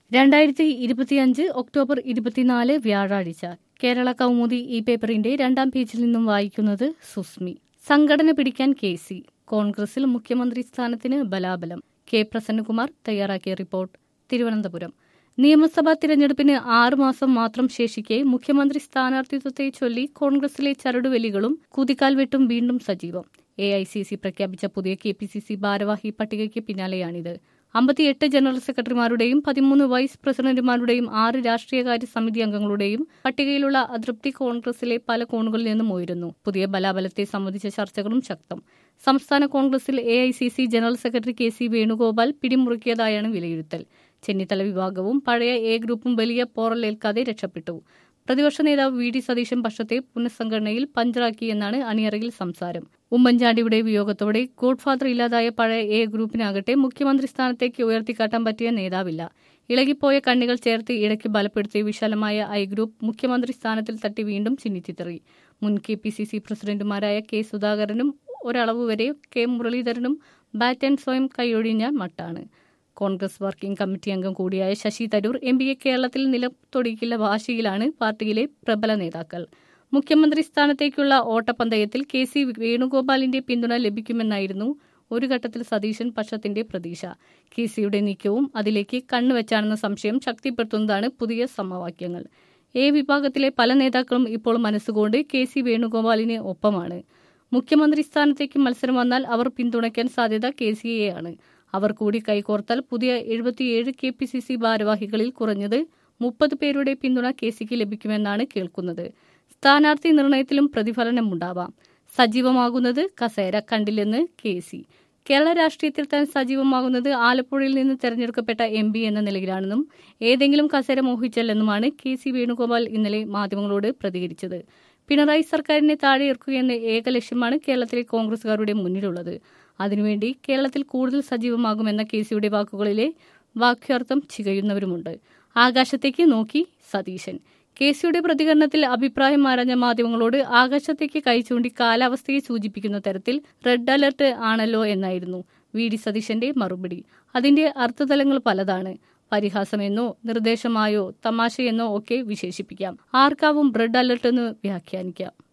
രണ്ടായിരത്തി ഇരുപത്തിയഞ്ച് ഒക്ടോബർ ഇരുപത്തിനാല് വ്യാഴാഴ്ച കേരള കൗമുദി ഈ പേപ്പറിന്റെ രണ്ടാം പേജിൽ നിന്നും വായിക്കുന്നത് സുസ്മി സംഘടന പിടിക്കാൻ കെ സി കോൺഗ്രസിൽ മുഖ്യമന്ത്രി സ്ഥാനത്തിന് ബലാബലം കെ പ്രസന്നകുമാർ തയ്യാറാക്കിയ റിപ്പോർട്ട് തിരുവനന്തപുരം നിയമസഭാ തിരഞ്ഞെടുപ്പിന് ആറുമാസം മാത്രം ശേഷിക്കെ മുഖ്യമന്ത്രി സ്ഥാനാർത്ഥിത്വത്തെ ചൊല്ലി കോൺഗ്രസിലെ ചരടുവലികളും കുതിക്കാൽ വെട്ടും വീണ്ടും സജീവം എ ഐ സി സി പ്രഖ്യാപിച്ച പുതിയ കെ പി സി സി ഭാരവാഹി പട്ടികയ്ക്ക് പിന്നാലെയാണിത് അമ്പത്തിയെട്ട് ജനറൽ സെക്രട്ടറിമാരുടെയും പതിമൂന്ന് വൈസ് പ്രസിഡന്റുമാരുടെയും ആറ് രാഷ്ട്രീയകാര്യ സമിതി അംഗങ്ങളുടെയും പട്ടികയിലുള്ള അതൃപ്തി കോൺഗ്രസിലെ പല കോണുകളിൽ നിന്നും ഉയരുന്നു പുതിയ ബലാബലത്തെ സംബന്ധിച്ച ചർച്ചകളും ശക്തം സംസ്ഥാന കോൺഗ്രസിൽ A I C C general secretary K C Venugopal പിടിമുറുക്കിയതായാണ് വിലയിരുത്തൽ ചെന്നിത്തല വിഭാഗവും പഴയ എ ഗ്രൂപ്പും വലിയ പോറലേൽക്കാതെ രക്ഷപ്പെട്ടു പ്രതിപക്ഷ നേതാവ് വി ഡി സതീശൻ പക്ഷത്തെ പുനഃസംഘടനയിൽ പഞ്ചറാക്കിയെന്നാണ് അണിയറയിൽ സംസാരം ഉമ്മൻചാണ്ടിയുടെ വിയോഗത്തോടെ ഗോഡ്ഫാദർ ഇല്ലാതായ പഴയ എ ഗ്രൂപ്പിനാകട്ടെ മുഖ്യമന്ത്രി സ്ഥാനത്തേക്ക് ഉയർത്തിക്കാട്ടാൻ പറ്റിയ നേതാവില്ല ഇളകിപ്പോയ കണ്ണികൾ ചേർത്ത് ഇടയ്ക്ക് ബലപ്പെടുത്തിയ വിശാലമായ ഐ ഗ്രൂപ്പ് മുഖ്യമന്ത്രി സ്ഥാനത്തിൽ തട്ടി വീണ്ടും ചിന്നിച്ചിത്തറി മുൻ കെ പി സി സി പ്രസിഡന്റുമാരായ കെ സുധാകരനും ഒരളവ് വരെ കെ മുരളീധരനും ബാറ്റൻ സ്വയം കൈയൊഴിഞ്ഞ മട്ടാണ് കോൺഗ്രസ് വർക്കിംഗ് കമ്മിറ്റി അംഗം കൂടിയായ ശശി തരൂർ എം പിയെ കേരളത്തിൽ നിലത്തൊടിക്കില്ല വാശിയിലാണ് പാർട്ടിയിലെ പ്രബല നേതാക്കൾ മുഖ്യമന്ത്രി സ്ഥാനത്തേക്കുള്ള ഓട്ടപ്പന്തയത്തിൽ കെ സി വേണുഗോപാലിന്റെ പിന്തുണ ലഭിക്കുമെന്നായിരുന്നു ഒരു ഘട്ടത്തിൽ സതീശൻ പക്ഷത്തിന്റെ പ്രതീക്ഷ കെ സിയുടെ നീക്കവും അതിലേക്ക് കണ്ണുവെച്ചാണെന്ന സംശയം ശക്തിപ്പെടുത്തുന്നതാണ് പുതിയ സമവാക്യങ്ങൾ എ വിഭാഗത്തിലെ പല നേതാക്കളും ഇപ്പോൾ മനസ്സുകൊണ്ട് കെ സി വേണുഗോപാലിന് ഒപ്പമാണ് മുഖ്യമന്ത്രി സ്ഥാനത്തേക്ക് മത്സരം വന്നാൽ അവർ പിന്തുണയ്ക്കാൻ സാധ്യത കെ സി എയാണ് അവർ കൂടി കൈകോർത്താൽ പുതിയ എഴുപത്തിയേഴ് കെ പി സി സി ഭാരവാഹികളിൽ കുറഞ്ഞത് മുപ്പത് പേരുടെ പിന്തുണ കെ സിക്ക് ലഭിക്കുമെന്നാണ് കേൾക്കുന്നത് സ്ഥാനാർത്ഥി നിർണയത്തിലും പ്രതിഫലനമുണ്ടാവാം സജീവമാകുന്നത് കസേര കണ്ടില്ലെന്ന് കെ സി കേരള രാഷ്ട്രീയത്തിൽ താൻ സജീവമാകുന്നത് ആലപ്പുഴയിൽ നിന്ന് തെരഞ്ഞെടുക്കപ്പെട്ട എം പി എന്ന നിലയിലാണെന്നും ഏതെങ്കിലും കസേര മോഹിച്ചല്ലെന്നുമാണ് കെ സി വേണുഗോപാൽ ഇന്നലെ മാധ്യമങ്ങളോട് പ്രതികരിച്ചത് പിണറായി സർക്കാരിനെ താഴെയിറക്കുകയെന്ന ഏക ലക്ഷ്യമാണ് കേരളത്തിലെ കോൺഗ്രസുകാരുടെ മുന്നിലുള്ളത് അതിനുവേണ്ടി കേരളത്തിൽ കൂടുതൽ സജീവമാകുമെന്ന കെ സിയുടെ വാക്കുകളിലെ വാക്യാർത്ഥം ചികയുന്നവരുമുണ്ട് ആകാശത്തേക്ക് നോക്കി സതീശൻ കെ സിയുടെ പ്രതികരണത്തിൽ അഭിപ്രായം ആരാഞ്ഞ മാധ്യമങ്ങളോട് ആകാശത്തേക്ക് കൈചൂണ്ടി കാലാവസ്ഥയെ സൂചിപ്പിക്കുന്ന തരത്തിൽ റെഡ് അലർട്ട് ആണല്ലോ എന്നായിരുന്നു വി ഡി സതീശന്റെ മറുപടി അതിന്റെ അർത്ഥതലങ്ങൾ പലതാണ് പരിഹാസമെന്നോ നിർദ്ദേശമായോ തമാശയെന്നോ ഒക്കെ വിശേഷിപ്പിക്കാം ആർക്കാവും റെഡ് അലർട്ട് എന്ന് വ്യാഖ്യാനിക്കാം